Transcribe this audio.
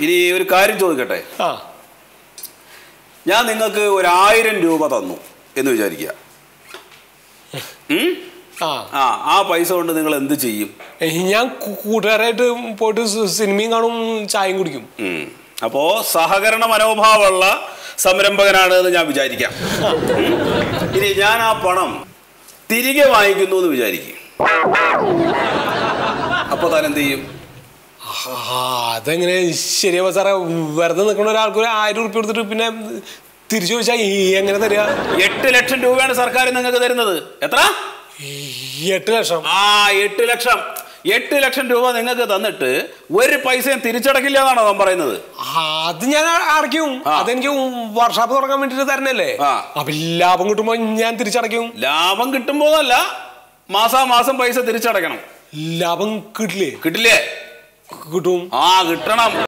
ഇനി ഒരു കാര്യം ചോദിക്കട്ടെ ആ ഞാൻ നിങ്ങൾക്ക് ഒരു ആയിരം രൂപ തന്നു എന്ന് വിചാരിക്കുക ഉം? ആ ആ ആ പൈസ കൊണ്ട് നിങ്ങൾ എന്ത് ചെയ്യും ഏയ് ഞാൻ കൂ- കൂട്ടുകാരായിട്ട് പോയിട്ട് സി- സിനിമയും കാണും ചായയും കുടിക്കും ഉം. അപ്പോ സഹകരണ മനോഭാവമുള്ള സംരംഭകനാണ് എന്ന് ഞാൻ വിചാരിക്കാം ഉം. ഇനി ഞാൻ ആ പണം തിരികെ വാങ്ങിക്കുന്നു എന്ന് വിചാരിക്കും അപ്പൊ താൻ എന്ത് ചെയ്യും ആ അതെങ്ങനെ ശരിയാ സാറേ വെറുതെ നിൽക്കുന്ന ഒരാൾക്ക് ഒരു ആയിരം ഉറുപ്പ്യ കൊടുത്തിട്ട് പിന്നെ തിരിച്ചു ചോദിച്ചാൽ എങ്ങനെ തരിക എട്ട് ലക്ഷം രൂപയാണ് സർക്കാർ നിങ്ങൾക്ക് തരുന്നത് എത്ര ഈ എട്ട് ലക്ഷം ആ എട്ട് ലക്ഷം എട്ട് ലക്ഷം രൂപ നിങ്ങൾക്ക് തന്നിട്ട് ഒരു പൈസയും തിരിച്ചടക്കില്ല എന്നാണോ താൻ പറയുന്നത് ആ, അത് ഞാൻ അടയ്ക്കും ആ. അതെനിക്ക് വർഷാപ്പ് തുടങ്ങാൻ വേണ്ടിട്ട് തരണല്ലേ ആ. അപ്പൊ ലാഭം കിട്ടുമ്പോ ഞാൻ തിരിച്ചടയ്ക്കും ലാഭം കിട്ടുമ്പോഴല്ല മാസാമാസം പൈസ തിരിച്ചടക്കണം ലാഭം കിട്ടില്ലേ കിട്ടില്ലേ കിട്ടും ആ കിട്ടണം